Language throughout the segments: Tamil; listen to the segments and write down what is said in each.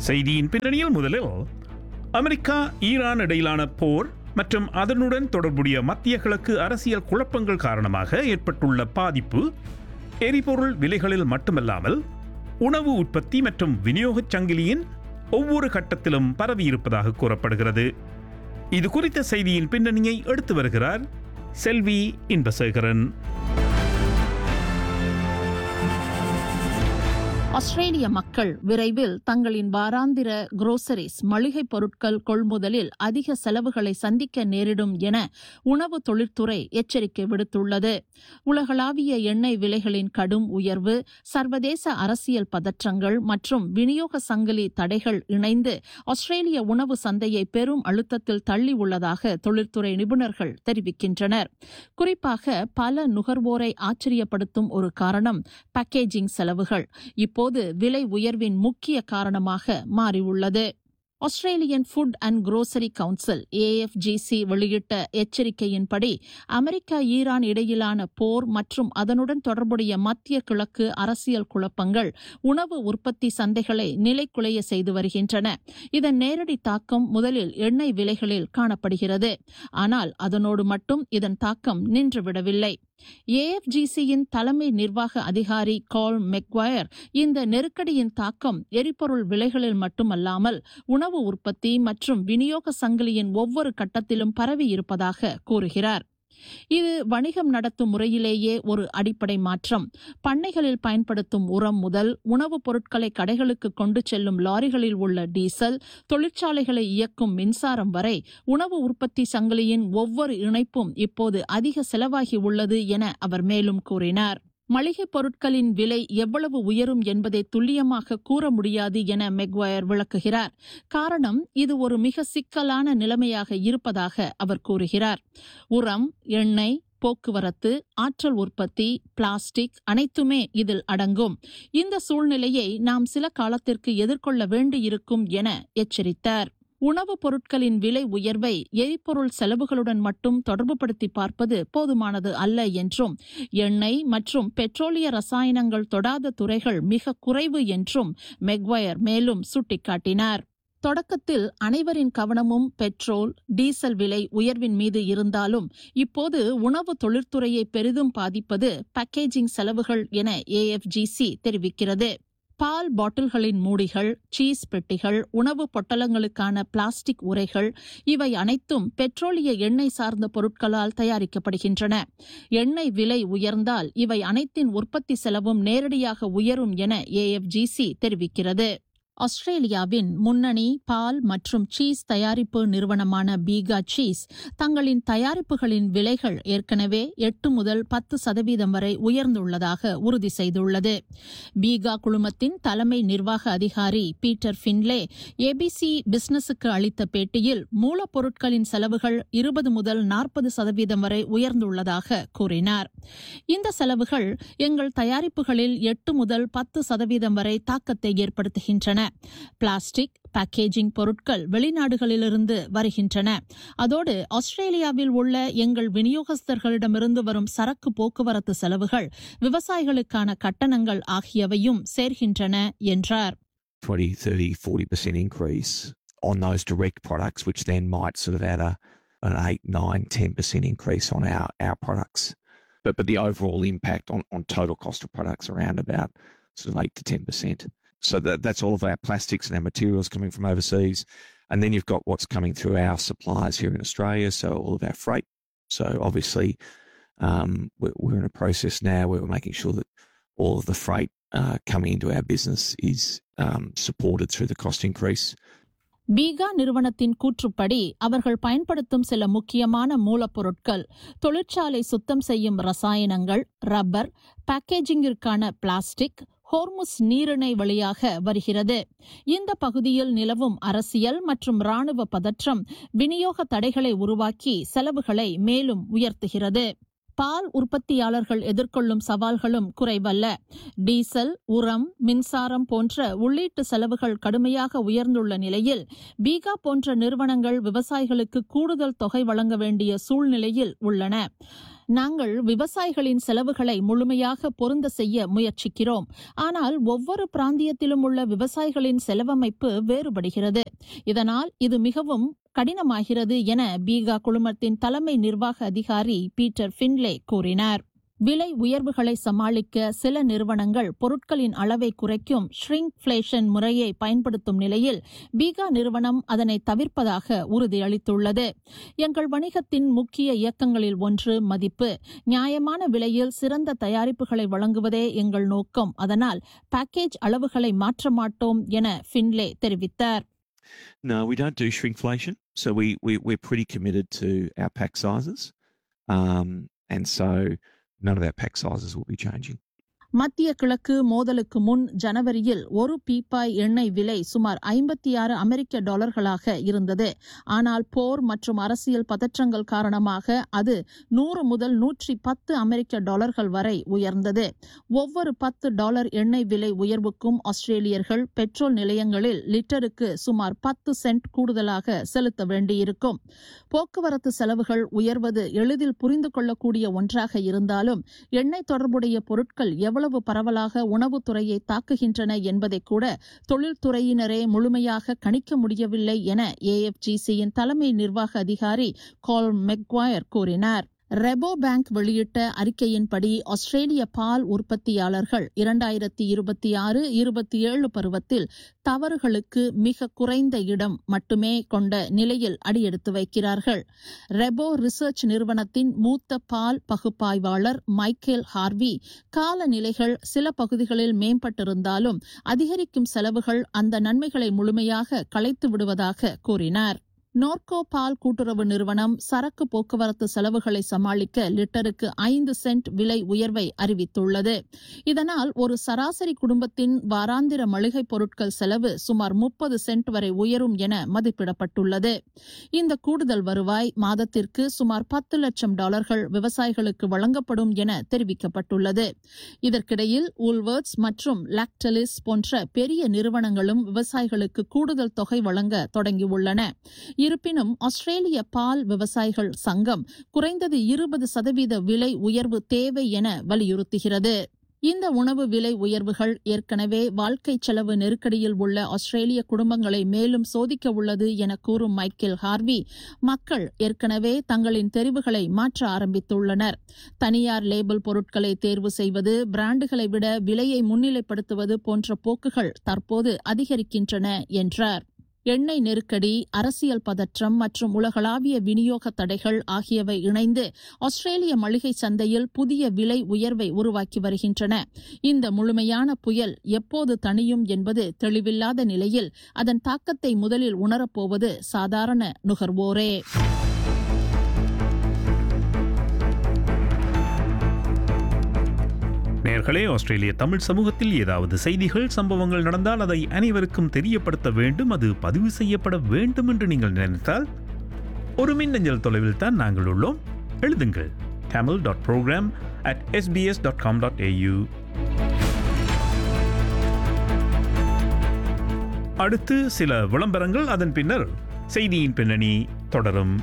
செய்தியின் பின்னணியில் முதலில் அமெரிக்கா ஈரான் இடையிலான போர் மற்றும் அதனுடன் தொடர்புடைய மத்திய கிழக்கு அரசியல் குழப்பங்கள் காரணமாக ஏற்பட்டுள்ள பாதிப்பு எரிபொருள் விலைகளில் மட்டுமல்லாமல் உணவு உற்பத்தி மற்றும் விநியோகச் சங்கிலியின் ஒவ்வொரு கட்டத்திலும் பரவியிருப்பதாக கூறப்படுகிறது இது குறித்த செய்தியின் பின்னணியை எடுத்து வருகிறார் செல்வி இன்பசேகரன் ஆஸ்திரேலிய மக்கள் விரைவில் தங்களின் வாராந்திர குரோசரிஸ் மளிகைப் பொருட்கள் கொள்முதலில் அதிக செலவுகளை சந்திக்க நேரிடும் என உணவு தொழிற்துறை எச்சரிக்கை விடுத்துள்ளது உலகளாவிய எண்ணெய் விலைகளின் கடும் உயர்வு சர்வதேச அரசியல் பதற்றங்கள் மற்றும் விநியோக சங்கிலி தடைகள் இணைந்து ஆஸ்திரேலிய உணவு சந்தையை பெரும் அழுத்தத்தில் தள்ளி உள்ளதாக தொழிற்துறை நிபுணர்கள் தெரிவிக்கின்றனர் குறிப்பாக பல நுகர்வோரை ஆச்சரியப்படுத்தும் ஒரு காரணம் பேக்கேஜிங் செலவுகள் இப்போது விலை உயர்வின் முக்கிய காரணமாக மாறியுள்ளது Australian food and grocery council AFGC வெளியிட்ட எச்சரிக்கையின்படி அமெரிக்கா ஈரான் இடையிலான போர் மற்றும் அதனுடன் தொடர்புடைய மத்திய கிழக்கு அரசியல் குழப்பங்கள் உணவு உற்பத்தி சந்தைகளை நிலைக்குலைய செய்து வருகின்றன இதன் நேரடி தாக்கம் முதலில் எண்ணெய் விலைகளில் காணப்படுகிறது ஆனால் அதனோடு மட்டும் இதன் தாக்கம் நின்றுவிடவில்லை ஏஎஃப்ஜிசியின் தலைமை நிர்வாக அதிகாரி கால் மெக்வயர் இந்த நெருக்கடியின் தாக்கம் எரிபொருள் விலைகளில் மட்டுமல்லாமல் உணவு உற்பத்தி மற்றும் விநியோக சங்கிலியின் ஒவ்வொரு கட்டத்திலும் பரவி இருப்பதாக கூறுகிறார் இது வணிகம் நடத்தும் முறையிலேயே ஒரு அடிப்படை மாற்றம் பண்ணைகளில் பயன்படுத்தும் உரம் முதல் உணவுப் பொருட்களை கடைகளுக்கு கொண்டு செல்லும் லாரிகளில் உள்ள டீசல் தொழிற்சாலைகளை இயக்கும் மின்சாரம் வரை உணவு உற்பத்தி சங்கிலியின் ஒவ்வொரு இணைப்பும் இப்போது அதிக செலவாகி உள்ளது என அவர் மேலும் கூறினார் மளிகைப் பொருட்களின் விலை எவ்வளவு உயரும் என்பதை துல்லியமாக கூற முடியாது என மெக்வயர் விளக்குகிறார் காரணம் இது ஒரு மிக சிக்கலான நிலைமையாக இருப்பதாக அவர் கூறுகிறார் உரம் எண்ணெய் போக்குவரத்து ஆற்றல் உற்பத்தி பிளாஸ்டிக் அனைத்துமே இதில் அடங்கும் இந்த சூழ்நிலையை நாம் சில காலத்திற்கு எதிர்கொள்ள வேண்டியிருக்கும் என எச்சரித்தார் உணவுப் பொருட்களின் விலை உயர்வை எரிபொருள் செலவுகளுடன் மட்டும் தொடர்புபடுத்தி பார்ப்பது போதுமானது அல்ல என்றும் எண்ணெய் மற்றும் பெட்ரோலிய ரசாயனங்கள் தொடாத துறைகள் மிக குறைவு என்றும் மெக்வயர் மேலும் சுட்டிக்காட்டினார் தொடக்கத்தில் அனைவரின் கவனமும் பெட்ரோல் டீசல் விலை உயர்வின் மீது இருந்தாலும் இப்போது உணவு தொழிற்துறையை பெரிதும் பாதிப்பது பேக்கேஜிங் செலவுகள் என ஏஎஃப்ஜிசி தெரிவிக்கிறது பால் பாட்டில்களின் மூடிகள் சீஸ் பெட்டிகள் உணவு பொட்டலங்களுக்கான பிளாஸ்டிக் உரைகள் இவை அனைத்தும் பெட்ரோலிய எண்ணெய் சார்ந்த பொருட்களால் தயாரிக்கப்படுகின்றன எண்ணெய் விலை உயர்ந்தால் இவை அனைத்தின் உற்பத்தி செலவும் நேரடியாக உயரும் என ஏஎஃப்ஜிசி தெரிவிக்கிறது ஆஸ்திரேலியாவின் முன்னணி பால் மற்றும் சீஸ் தயாரிப்பு நிறுவனமான பீகா சீஸ் தங்களின் தயாரிப்புகளின் விலைகள் ஏற்கனவே எட்டு முதல் பத்து சதவீதம் வரை உயர்ந்துள்ளதாக உறுதி செய்துள்ளது பீகா குழுமத்தின் தலைமை நிர்வாக அதிகாரி பீட்டர் ஃபின்லே ஏபிசி பிசினஸுக்கு அளித்த பேட்டியில் மூலப்பொருட்களின் செலவுகள் இருபது முதல் நாற்பது சதவீதம் வரை உயர்ந்துள்ளதாக கூறினார் இந்த செலவுகள் எங்கள் தயாரிப்புகளில் எட்டு முதல் பத்து சதவீதம் வரை தாக்கத்தை ஏற்படுத்துகின்றன பிளாஸ்டிக் பேக்கேஜிங் பொருட்கள் வெளிநாடுகளிலிருந்து வருகின்றன அதோடு ஆஸ்திரேலியாவில் உள்ள எங்கள் விநியோகஸ்தர்களிடமிருந்து வரும் சரக்கு போக்குவரத்து செலவுகள் விவசாயிகளுக்கான கட்டணங்கள் ஆகியவையும் சேர்கின்றன என்றார் 20, 30, 40% increase on those direct products, which then might sort of add a, an 8, 9, 10% increase on our, our products. But, but the overall impact on, on total cost of products around about sort of 8 to 10%. So that, that's all of our plastics and our materials coming from overseas. And then you've got what's coming through our suppliers here in Australia. So all of our freight. So obviously, um, we're, we're in a process now where we're making sure that all of the freight uh, coming into our business is um, supported through the cost increase. பீகா நிறுவனத்தின் கூற்றுப்படி அவர்கள் பயன்படுத்தும் சில முக்கியமான மூலப்பொருட்கள் தொழிற்சாலை சுத்தம் செய்யும் ரசாயனங்கள் ரப்பர் பேக்கேஜிங்கிற்கான பிளாஸ்டிக் ஹோர்முஸ் நீரிணை வழியாக வருகிறது இந்த பகுதியில் நிலவும் அரசியல் மற்றும் ராணுவ பதற்றம் விநியோக தடைகளை உருவாக்கி செலவுகளை மேலும் உயர்த்துகிறது பால் உற்பத்தியாளர்கள் எதிர்கொள்ளும் சவால்களும் குறைவல்ல டீசல் உரம் மின்சாரம் போன்ற உள்ளீட்டு செலவுகள் கடுமையாக உயர்ந்துள்ள நிலையில் பீகா போன்ற நிறுவனங்கள் விவசாயிகளுக்கு கூடுதல் தொகை வழங்க வேண்டிய சூழ்நிலையில் உள்ளன நாங்கள் விவசாயிகளின் செலவுகளை முழுமையாக பொருந்த செய்ய முயற்சிக்கிறோம் ஆனால் ஒவ்வொரு பிராந்தியத்திலும் உள்ள விவசாயிகளின் செலவமைப்பு வேறுபடுகிறது இதனால் இது மிகவும் கடினமாகிறது என பீகா குழுமத்தின் தலைமை நிர்வாக அதிகாரி பீட்டர் ஃபின்லே கூறினார் விலை உயர்வுகளை சமாளிக்க சில நிறுவனங்கள் பொருட்களின் அளவை குறைக்கும் ஷ்ரிங்க்ஃபிளேஷன் முறையை பயன்படுத்தும் நிலையில் பீகா நிறுவனம் அதனை தவிர்ப்பதாக உறுதியளித்துள்ளது எங்கள் வணிகத்தின் முக்கிய இயக்கங்களில் ஒன்று மதிப்பு நியாயமான விலையில் சிறந்த தயாரிப்புகளை வழங்குவதே எங்கள் நோக்கம் அதனால் பேக்கேஜ் அளவுகளை மாற்ற மாட்டோம் என ஃபின்லே தெரிவித்தார் No, we don't do shrinkflation. So we, we, we're pretty committed to our pack sizes. Um, and so none of our pack sizes will be changing. மத்திய கிழக்கு மோதலுக்கு முன் ஜனவரியில் ஒரு பீப்பாய் எண்ணெய் விலை சுமார் ஐம்பத்தி ஆறு அமெரிக்க டாலர்களாக இருந்தது ஆனால் போர் மற்றும் அரசியல் பதற்றங்கள் காரணமாக அது நூறு முதல் நூற்றி பத்து அமெரிக்க டாலர்கள் வரை உயர்ந்தது ஒவ்வொரு பத்து டாலர் எண்ணெய் விலை உயர்வுக்கும் ஆஸ்திரேலியர்கள் பெட்ரோல் நிலையங்களில் லிட்டருக்கு சுமார் பத்து சென்ட் கூடுதலாக செலுத்த வேண்டியிருக்கும் போக்குவரத்து செலவுகள் உயர்வது எளிதில் புரிந்து கொள்ளக்கூடிய ஒன்றாக இருந்தாலும் எண்ணெய் தொடர்புடைய பொருட்கள் எவ்வளவு பரவலாக உணவுத்துறையை தாக்குகின்றன என்பதை கூட தொழில்துறையினரே முழுமையாக கணிக்க முடியவில்லை என ஏஎஃப்ஜிசியின் தலைமை நிர்வாக அதிகாரி கால் மெக்வாயர் கூறினார் ரெபோ பேங்க் வெளியிட்ட அறிக்கையின்படி ஆஸ்திரேலிய பால் உற்பத்தியாளர்கள் இரண்டாயிரத்தி இருபத்தி ஆறு இருபத்தி ஏழு பருவத்தில் தவறுகளுக்கு மிக குறைந்த இடம் மட்டுமே கொண்ட நிலையில் அடியெடுத்து வைக்கிறார்கள் ரெபோ ரிசர்ச் நிறுவனத்தின் மூத்த பால் பகுப்பாய்வாளர் மைக்கேல் ஹார்வி காலநிலைகள் சில பகுதிகளில் மேம்பட்டிருந்தாலும் அதிகரிக்கும் செலவுகள் அந்த நன்மைகளை முழுமையாக களைத்து விடுவதாக கூறினார் நோர்கோ பால் கூட்டுறவு நிறுவனம் சரக்கு போக்குவரத்து செலவுகளை சமாளிக்க லிட்டருக்கு ஐந்து சென்ட் விலை உயர்வை அறிவித்துள்ளது இதனால் ஒரு சராசரி குடும்பத்தின் வாராந்திர மளிகைப் பொருட்கள் செலவு சுமார் முப்பது சென்ட் வரை உயரும் என மதிப்பிடப்பட்டுள்ளது இந்த கூடுதல் வருவாய் மாதத்திற்கு சுமார் பத்து லட்சம் டாலர்கள் விவசாயிகளுக்கு வழங்கப்படும் என தெரிவிக்கப்பட்டுள்ளது இதற்கிடையில் உல்வர்ட்ஸ் மற்றும் லாக்டலிஸ் போன்ற பெரிய நிறுவனங்களும் விவசாயிகளுக்கு கூடுதல் தொகை வழங்க தொடங்கியுள்ளன இருப்பினும் ஆஸ்திரேலிய பால் விவசாயிகள் சங்கம் குறைந்தது இருபது சதவீத விலை உயர்வு தேவை என வலியுறுத்துகிறது இந்த உணவு விலை உயர்வுகள் ஏற்கனவே வாழ்க்கை செலவு நெருக்கடியில் உள்ள ஆஸ்திரேலிய குடும்பங்களை மேலும் சோதிக்க உள்ளது என கூறும் மைக்கேல் ஹார்வி மக்கள் ஏற்கனவே தங்களின் தெரிவுகளை மாற்ற ஆரம்பித்துள்ளனர் தனியார் லேபிள் பொருட்களை தேர்வு செய்வது பிராண்டுகளை விட விலையை முன்னிலைப்படுத்துவது போன்ற போக்குகள் தற்போது அதிகரிக்கின்றன என்றார் எண்ணெய் நெருக்கடி அரசியல் பதற்றம் மற்றும் உலகளாவிய விநியோக தடைகள் ஆகியவை இணைந்து ஆஸ்திரேலிய மளிகை சந்தையில் புதிய விலை உயர்வை உருவாக்கி வருகின்றன இந்த முழுமையான புயல் எப்போது தணியும் என்பது தெளிவில்லாத நிலையில் அதன் தாக்கத்தை முதலில் உணரப்போவது சாதாரண நுகர்வோரே நேர்களே ஆஸ்திரேலிய தமிழ் சமூகத்தில் ஏதாவது செய்திகள் சம்பவங்கள் நடந்தால் அதை அனைவருக்கும் தெரியப்படுத்த வேண்டும் அது பதிவு செய்யப்பட வேண்டும் என்று நீங்கள் நினைத்தால் ஒரு மின்னஞ்சல் தொலைவில் தான் நாங்கள் உள்ளோம் எழுதுங்கள் Tamil dot program at SBS dot com dot AU அடுத்து சில விளம்பரங்கள் அதன் பின்னர் செய்தியின் பின்னணி தொடரும்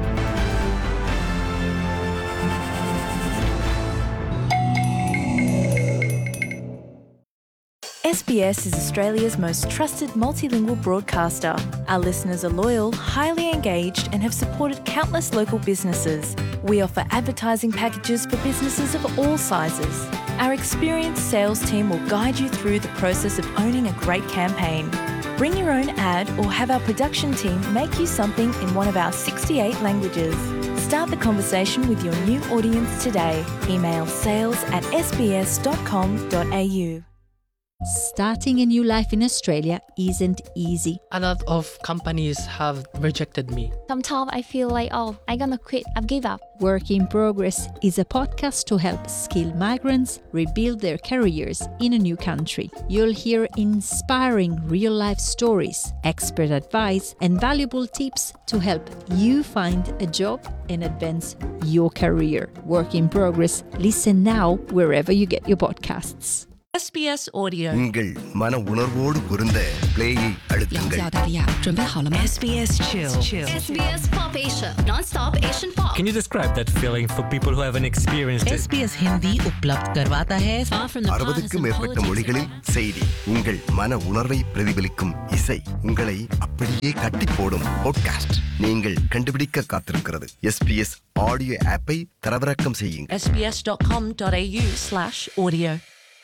SBS is Australia's most trusted multilingual broadcaster. Our listeners are loyal, highly engaged, and have supported countless local businesses. We offer advertising packages for businesses of all sizes. Our experienced sales team will guide you through the process of owning a great campaign. Bring your own ad or have our production team make you something in one of our 68 languages. Start the conversation with your new audience today. Email sales at sbs.com.au. Starting a new life in Australia isn't easy. A lot of companies have rejected me. Sometimes I feel like, oh, I'm gonna quit, I've give up. Work in Progress is a podcast to help skilled migrants rebuild their careers in a new country. You'll hear inspiring real life stories, expert advice, and valuable tips to help you find a job and advance your career. Work in Progress. Listen now wherever you get your podcasts. SBS Audio。 உங்கள் மன உணர்வோடு பொருந்த பிளேயை அழுத்துங்கள் 大家准备好了吗？SBS Chill。 SBS Pop Asia, non-stop Asian pop. Can you describe that feeling for people who haven't experienced it? SBS Hindi उपलब्ध करवाता है அறுபதுக்கும் மேற்பட்ட மொழிகளில் செய்தி உங்கள் மன உணர்வை பிரதிபலிக்கும் இசை உங்களை அப்படியே கட்டி போடும் பாட்காஸ்ட் நீங்கள் கண்டுபிடிக்க காத்திருக்கிறது எஸ்பிஎஸ் ஆடியோ ஆப்பை தரவிறக்கம் செய்யுங்கள் sbs.com.au/audio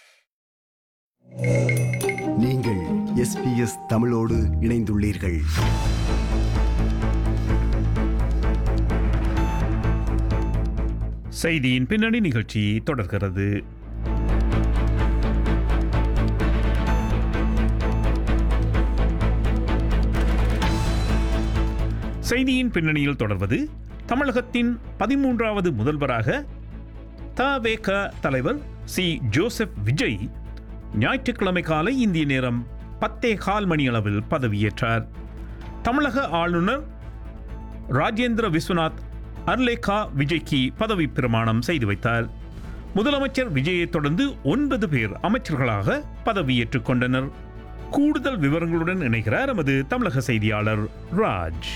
நீங்கள் எஸ்பிஎஸ் தமிழோடு இணைந்துள்ளீர்கள் செய்தியின் பின்னணி நிகழ்ச்சி தொடர்கிறது செய்தியின் பின்னணியில் தொடர்வது தமிழகத்தின் பதிமூன்றாவது முதல்வராக தவேக தலைவர் சி ஜோசப் விஜய் ஞாயிற்றுக்கிழமை காலை இந்திய நேரம் பத்தே கால் மணி அளவில் பதவியேற்றார் தமிழக ஆளுநர் ராஜேந்திர விஸ்வநாத் அர்லேகா விஜய்க்கு பதவி பிரமாணம் செய்து வைத்தார் முதலமைச்சர் விஜயைத் தொடர்ந்து ஒன்பது பேர் அமைச்சர்களாக பதவியேற்றுக் கொண்டனர் கூடுதல் விவரங்களுடன் இணைகிறார் நமது தமிழக செய்தியாளர் ராஜ்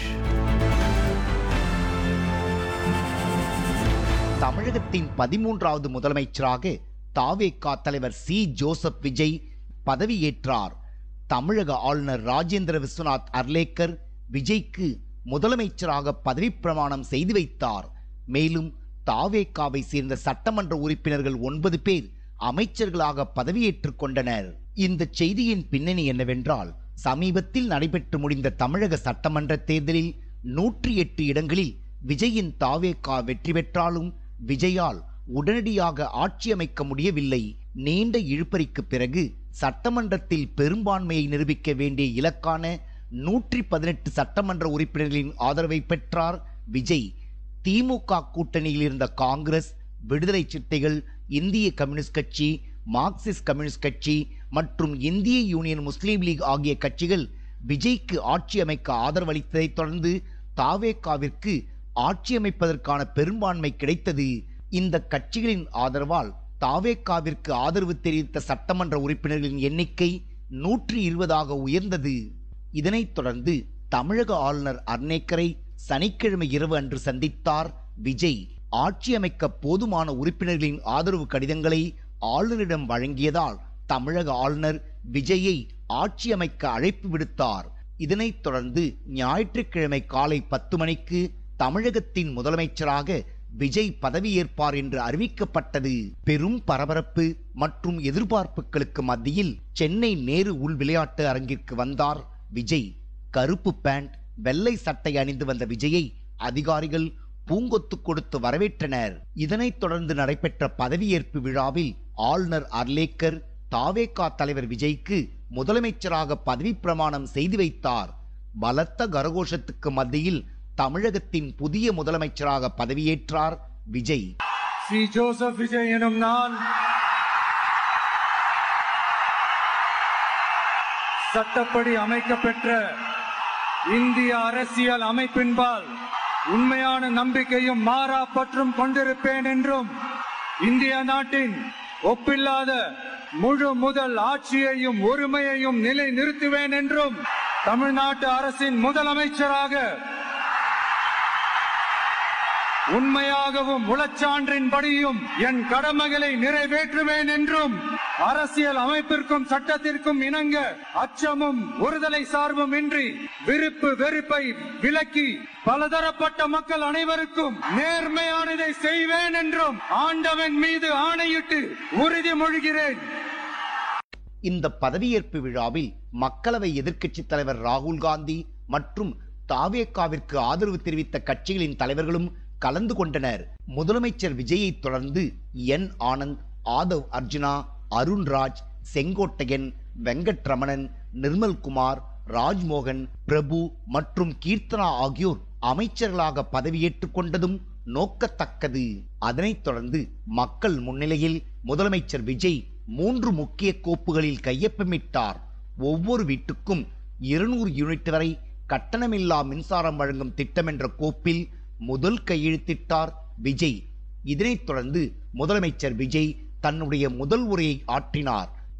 தமிழகத்தின் பதிமூன்றாவது முதலமைச்சராக தாவேகா தலைவர் சி ஜோசப் விஜய் பதவியேற்றார் தமிழக ஆளுநர் ராஜேந்திர விஸ்வநாத் அர்லேக்கர் விஜய்க்கு முதலமைச்சராக பதவிப் பிரமாணம் செய்து வைத்தார் மேலும் தாவேகாவை சேர்ந்த சட்டமன்ற உறுப்பினர்கள் ஒன்பது பேர் அமைச்சர்களாக பதவியேற்றுக் கொண்டனர் இந்த செய்தியின் பின்னணி என்னவென்றால் சமீபத்தில் நடைபெற்று முடிந்த தமிழக சட்டமன்ற தேர்தலில் நூற்றி எட்டு இடங்களில் விஜயின் தாவேகா வெற்றி பெற்றாலும் விஜயால் உடனடியாக ஆட்சி அமைக்க முடியவில்லை நீண்ட இழுபறிக்கு பிறகு சட்டமன்றத்தில் பெரும்பான்மையை நிரூபிக்க வேண்டிய இலக்கான நூற்றி பதினெட்டு சட்டமன்ற உறுப்பினர்களின் ஆதரவை பெற்றார் விஜய் திமுக கூட்டணியில் இருந்த காங்கிரஸ் விடுதலை சிறுத்தைகள் இந்திய கம்யூனிஸ்ட் கட்சி மார்க்சிஸ்ட் கம்யூனிஸ்ட் கட்சி மற்றும் இந்திய யூனியன் முஸ்லீம் லீக் ஆகிய கட்சிகள் விஜய்க்கு ஆட்சி அமைக்க ஆதரவளித்ததைத் தொடர்ந்து தாவேகாவிற்கு ஆட்சி அமைப்பதற்கான பெரும்பான்மை கிடைத்தது இந்த கட்சிகளின் ஆதரவால் தாவேகாவிற்கு ஆதரவு தெரிவித்த சட்டமன்ற உறுப்பினர்களின் எண்ணிக்கை நூற்றி இருபதாக உயர்ந்தது இதனைத் தொடர்ந்து தமிழக ஆளுநர் அர்னேக்கரை சனிக்கிழமை இரவு அன்று சந்தித்தார் விஜய் ஆட்சி அமைக்க போதுமான உறுப்பினர்களின் ஆதரவு கடிதங்களை ஆளுநரிடம் வழங்கியதால் தமிழக ஆளுநர் விஜயை ஆட்சி அமைக்க அழைப்பு விடுத்தார் இதனைத் தொடர்ந்து ஞாயிற்றுக்கிழமை காலை பத்து மணிக்கு தமிழகத்தின் முதலமைச்சராக விஜய் பதவியேற்பார் என்று அறிவிக்கப்பட்டது பெரும் பரபரப்பு மற்றும் எதிர்பார்ப்புகளுக்கு மத்தியில் சென்னை நேரு உள் விளையாட்டு அரங்கிற்கு வந்தார் விஜய் கருப்பு பேண்ட் வெள்ளை சட்டை அணிந்து வந்த விஜயை அதிகாரிகள் பூங்கொத்து கொடுத்து வரவேற்றனர் இதனைத் தொடர்ந்து நடைபெற்ற பதவியேற்பு விழாவில் ஆளுநர் அர்லேக்கர் தாவேகா தலைவர் விஜய்க்கு முதலமைச்சராக பதவி பிரமாணம் செய்து வைத்தார் பலத்த கரகோஷத்துக்கு மத்தியில் தமிழகத்தின் புதிய முதலமைச்சராக பதவியேற்றார் விஜய் ஸ்ரீ ஜோசப் விஜய் எனும் நான் சட்டப்படி அமைக்கப்பெற்ற இந்திய அரசியல் அமைப்பின்பால் உண்மையான நம்பிக்கையும் மாறா பற்றும் கொண்டிருப்பேன் என்றும் இந்திய நாட்டின் ஒப்பில்லாத முழு முதல் ஆட்சியையும் ஒருமையையும் நிலை நிறுத்துவேன் என்றும் தமிழ்நாட்டு அரசின் முதலமைச்சராக உண்மையாகவும் உளச்சான்றின்படியும் என் கடமைகளை நிறைவேற்றுவேன் என்றும் அரசியல் அமைப்பிற்கும் சட்டத்திற்கும் இணங்க அச்சமும் ஒருதலை சார்பும் இன்றி விருப்பு வெறுப்பை விலக்கி பலதரப்பட்ட மக்கள் அனைவருக்கும் நேர்மையானதை செய்வேன் என்றும் ஆண்டவன் மீது ஆணையிட்டு உறுதிமொழிகிறேன் இந்த பதவியேற்பு விழாவில் மக்களவை எதிர்க்கட்சித் தலைவர் ராகுல் காந்தி மற்றும் தாவேகாவிற்கு ஆதரவு தெரிவித்த கட்சிகளின் தலைவர்களும் கலந்து கொண்டனர் முதலமைச்சர் விஜயை தொடர்ந்து என் ஆனந்த் ஆதவ் அர்ஜுனா அருண்ராஜ் செங்கோட்டையன் வெங்கட்ரமணன் நிர்மல்குமார் ராஜ்மோகன் பிரபு மற்றும் கீர்த்தனா ஆகியோர் அமைச்சர்களாக பதவியேற்றுக் கொண்டதும் நோக்கத்தக்கது அதனைத் தொடர்ந்து மக்கள் முன்னிலையில் முதலமைச்சர் விஜய் மூன்று முக்கிய கோப்புகளில் கையொப்பமிட்டார் ஒவ்வொரு வீட்டுக்கும் இருநூறு யூனிட் வரை கட்டணமில்லா மின்சாரம் வழங்கும் திட்டம் என்ற கோப்பில் முதல் கையெழுத்திட்டார் விஜய் இதனைத் தொடர்ந்து முதலமைச்சர் விஜய் தன்னுடைய முதல் உரையை ஆற்றினார்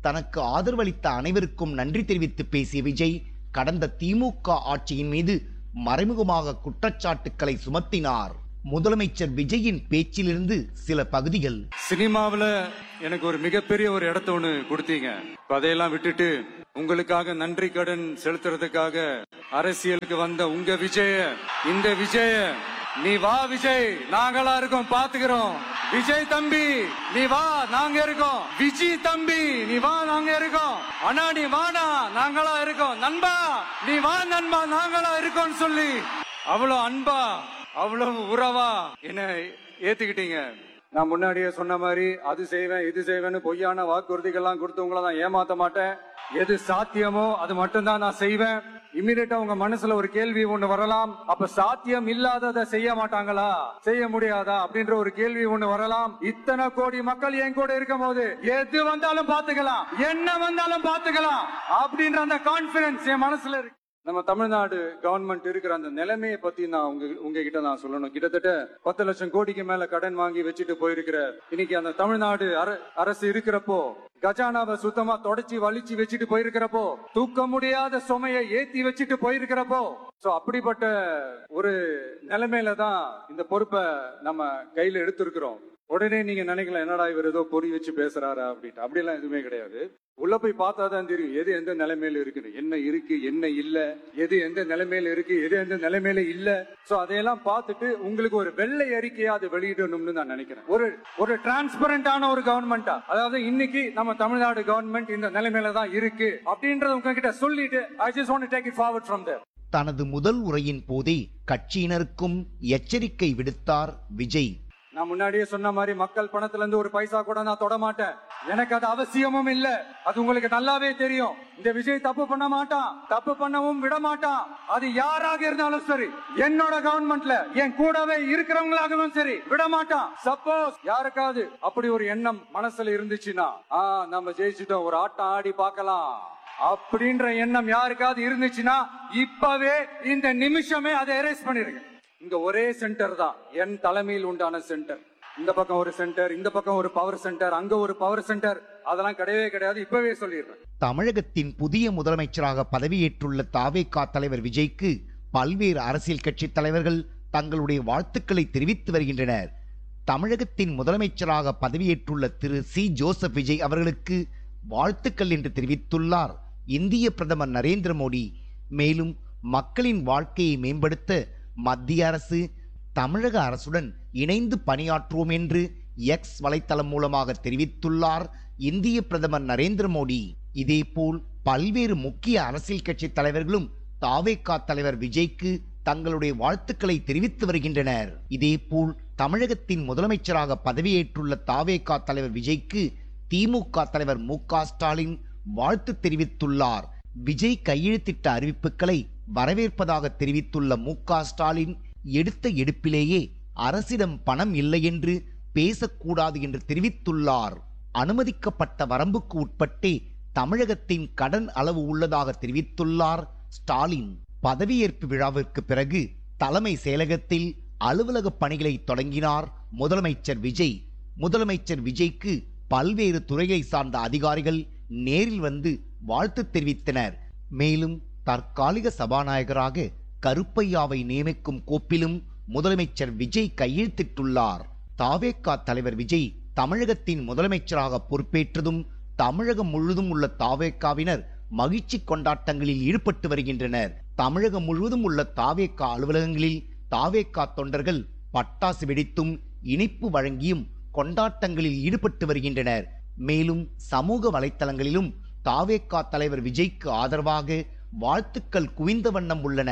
தனக்கு ஆதரவளித்த அனைவருக்கும் நன்றி தெரிவித்து பேசிய விஜய் கடந்த திமுக ஆட்சியின் மீது மறைமுகமாக குற்றச்சாட்டுக்களை சுமத்தினார் முதலமைச்சர் விஜயின் பேச்சிலிருந்து சில பகுதிகள் சினிமாவுல எனக்கு ஒரு மிகப்பெரிய ஒரு இடத்த ஒண்ணு கொடுத்தீங்க இப்ப அதையெல்லாம் விட்டுட்டு உங்களுக்காக நன்றி கடன் செலுத்துறதுக்காக அரசியலுக்கு வந்த உங்க விஜய இந்த விஜய நீ வா விஜய் நாங்களா இருக்கோம் பாத்துக்கிறோம் விஜய் தம்பி நீ வா நாங்க இருக்கோம் விஜி தம்பி நீ வா நாங்க இருக்கோம் அண்ணா நீ வாடா நாங்களா இருக்கோம் நண்பா நீ வா நண்பா நாங்களா இருக்கோம்னு சொல்லி அவ்வளவு அன்பா அவ்வளவு உறவா என்ன ஏத்துக்கிட்டீங்க நான் முன்னாடியே சொன்ன மாதிரி அது செய்வேன் இது செய்வேன்னு பொய்யான வாக்குறுதிகள்லாம் கொடுத்து உங்களை நான் ஏமாத்த மாட்டேன் எது சாத்தியமோ அது மட்டும்தான் நான் செய்வேன் இம்மிடியா உங்க மனசுல ஒரு கேள்வி ஒண்ணு வரலாம் அப்ப சாத்தியம் இல்லாததை செய்ய மாட்டாங்களா செய்ய முடியாதா அப்படின்ற ஒரு கேள்வி ஒண்ணு வரலாம் இத்தனை கோடி மக்கள் என் கூட இருக்கும் போது எது வந்தாலும் பாத்துக்கலாம் என்ன வந்தாலும் பாத்துக்கலாம் அப்படின்ற அந்த கான்பிடன்ஸ் என் மனசுல இருக்கு நம்ம தமிழ்நாடு கவர்மெண்ட் இருக்கிற அந்த நிலைமையை பத்தி நான் உங்க உங்ககிட்ட நான் சொல்லணும் கிட்டத்தட்ட பத்து லட்சம் கோடிக்கு மேல கடன் வாங்கி வச்சுட்டு போயிருக்கிற இன்னைக்கு அந்த தமிழ்நாடு அர- அரசு இருக்கிறப்போ கஜானாவை சுத்தமா தொடச்சி வலிச்சு வச்சுட்டு போயிருக்கிறப்போ தூக்க முடியாத சுமையை ஏத்தி வச்சுட்டு போயிருக்கிறப்போ சோ அப்படிப்பட்ட ஒரு நிலைமையில தான் இந்த பொறுப்பை நம்ம கையில எடுத்திருக்கிறோம் உடனே நீங்க நினைக்கலாம் என்னடா இவர் ஏதோ பொறி வச்சு பேசுறாரா அப்படின்ட்டு அப்படிலாம் எதுவுமே கிடையாது உள்ள போய் பார்த்தா தான் தெரியும் எது எந்த நிலைமையில இருக்குது என்ன இருக்கு என்ன இல்ல எது எந்த நிலைமையில இருக்கு எது எந்த நிலைமையில இல்ல சோ அதையெல்லாம் பார்த்துட்டு உங்களுக்கு ஒரு வெள்ளை அறிக்கையா அதை வெளியிடணும்னு நான் நினைக்கிறேன் ஒரு ஒரு டிரான்ஸ்பரண்டான ஒரு கவர்மெண்டா அதாவது இன்னைக்கு நம்ம தமிழ்நாடு கவர்மெண்ட் இந்த நிலைமையில தான் இருக்கு அப்படின்றத உங்ககிட்ட சொல்லிட்டு I just want take it forward from there தனது முதல் உரையின் போதே கட்சியினருக்கும் எச்சரிக்கை விடுத்தார் விஜய் நான் முன்னாடியே சொன்ன மாதிரி மக்கள் பணத்துல இருந்து ஒரு பைசா கூட நான் தொட மாட்டேன் எனக்கு அது அவசியமும் இல்ல அது உங்களுக்கு நல்லாவே தெரியும் இந்த விஜய் தப்பு பண்ண மாட்டான் தப்பு பண்ணவும் விட மாட்டான் அது யாராக இருந்தாலும் சரி என்னோட கவர்மெண்ட்ல என் கூடவே இருக்கிறவங்களாகவும் சரி விட மாட்டான் சப்போஸ் யாருக்காவது அப்படி ஒரு எண்ணம் மனசுல இருந்துச்சுன்னா ஆ நம்ம ஜெயிச்சிட்டோம் ஒரு ஆட்டம் ஆடி பார்க்கலாம் அப்படின்ற எண்ணம் யாருக்காவது இருந்துச்சுன்னா இப்பவே இந்த நிமிஷமே அதை எரேஸ் பண்ணிருங்க இங்க ஒரே சென்டர் தான் என் தலைமையில் உண்டான சென்டர் இந்த பக்கம் ஒரு சென்டர் இந்த பக்கம் ஒரு பவர் சென்டர் அங்க ஒரு பவர் சென்டர் அதெல்லாம் கிடையவே கிடையாது இப்பவே சொல்லிடுறேன் தமிழகத்தின் புதிய முதலமைச்சராக பதவியேற்றுள்ள தாவேகா தலைவர் விஜய்க்கு பல்வேறு அரசியல் கட்சி தலைவர்கள் தங்களுடைய வாழ்த்துக்களை தெரிவித்து வருகின்றனர் தமிழகத்தின் முதலமைச்சராக பதவியேற்றுள்ள திரு சி ஜோசப் விஜய் அவர்களுக்கு வாழ்த்துக்கள் என்று தெரிவித்துள்ளார் இந்திய பிரதமர் நரேந்திர மோடி மேலும் மக்களின் வாழ்க்கையை மேம்படுத்த மத்திய அரசு தமிழக அரசுடன் இணைந்து பணியாற்றுவோம் என்று எக்ஸ் வலைத்தளம் மூலமாக தெரிவித்துள்ளார் இந்திய பிரதமர் நரேந்திர மோடி இதேபோல் பல்வேறு முக்கிய அரசியல் கட்சி தலைவர்களும் தாவேகா தலைவர் விஜய்க்கு தங்களுடைய வாழ்த்துக்களை தெரிவித்து வருகின்றனர் இதேபோல் தமிழகத்தின் முதலமைச்சராக பதவியேற்றுள்ள தாவேகா தலைவர் விஜய்க்கு திமுக தலைவர் மு க ஸ்டாலின் வாழ்த்து தெரிவித்துள்ளார் விஜய் கையெழுத்திட்ட அறிவிப்புகளை வரவேற்பதாக தெரிவித்துள்ள மு க ஸ்டாலின் எடுத்த எடுப்பிலேயே அரசிடம் பணம் இல்லை என்று பேசக்கூடாது என்று தெரிவித்துள்ளார் அனுமதிக்கப்பட்ட வரம்புக்கு உட்பட்டே தமிழகத்தின் கடன் அளவு உள்ளதாக தெரிவித்துள்ளார் ஸ்டாலின் பதவியேற்பு விழாவிற்கு பிறகு தலைமை செயலகத்தில் அலுவலக பணிகளை தொடங்கினார் முதலமைச்சர் விஜய் முதலமைச்சர் விஜய்க்கு பல்வேறு துறையை சார்ந்த அதிகாரிகள் நேரில் வந்து வாழ்த்து தெரிவித்தனர் மேலும் தற்காலிக சபாநாயகராக கருப்பையாவை நியமிக்கும் கோப்பிலும் முதலமைச்சர் விஜய் கையெழுத்திட்டுள்ளார் தாவேகா தலைவர் விஜய் தமிழகத்தின் முதலமைச்சராக பொறுப்பேற்றதும் தமிழகம் முழுவதும் உள்ள தாவேக்காவினர் மகிழ்ச்சி கொண்டாட்டங்களில் ஈடுபட்டு வருகின்றனர் தமிழகம் முழுவதும் உள்ள தாவேக்கா அலுவலகங்களில் தாவேக்கா தொண்டர்கள் பட்டாசு வெடித்தும் இனிப்பு வழங்கியும் கொண்டாட்டங்களில் ஈடுபட்டு வருகின்றனர் மேலும் சமூக வலைத்தளங்களிலும் தாவேக்கா தலைவர் விஜய்க்கு ஆதரவாக வாழ்த்துக்கள் குவிந்த வண்ணம் உள்ளன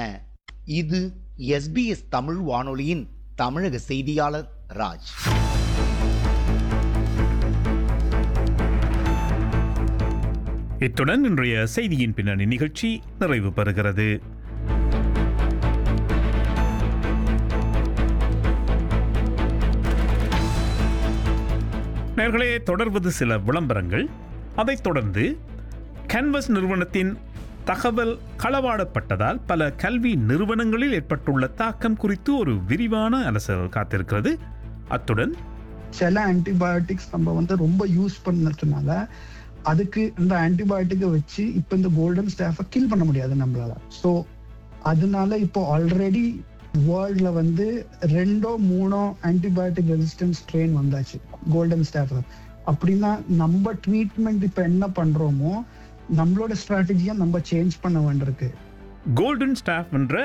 இது எஸ்பிஎஸ் தமிழ் வானொலியின் தமிழக செய்தியாளர் ராஜ் இத்துடன் இன்றைய செய்தியின் பின்னணி நிகழ்ச்சி நிறைவு பெறுகிறது நேர்களே தொடர்வது சில விளம்பரங்கள் அதைத் தொடர்ந்து கேன்வஸ் நிறுவனத்தின் தகவல் களவாடப்பட்டதால் பல கல்வி நிறுவனங்களில் ஏற்பட்டுள்ள தாக்கம் குறித்து ஒரு விரிவான அலசல் காத்திருக்கிறது அத்துடன் சில ஆன்டிபயோட்டிக்ஸ் நம்ம வந்து ரொம்ப யூஸ் பண்ணதுனால அதுக்கு இந்த ஆன்டிபயோட்டிக்கை வச்சு இப்போ இந்த கோல்டன் ஸ்டாஃபை கில் பண்ண முடியாது நம்மளால ஸோ அதனால இப்போ ஆல்ரெடி வேர்ல்ட்ல வந்து ரெண்டோ மூணோ ஆன்டிபயோட்டிக் ரெசிஸ்டன்ஸ் ட்ரெயின் வந்தாச்சு கோல்டன் ஸ்டாஃப் அப்படின்னா நம்ம ட்ரீட்மெண்ட் இப்போ என்ன பண்றோமோ நம்மளோட ஸ்ட்ராட்டஜியை நம்ம சேஞ்ச் பண்ண வேண்டியிருக்கு கோல்டன் ஸ்டாஃப் என்ற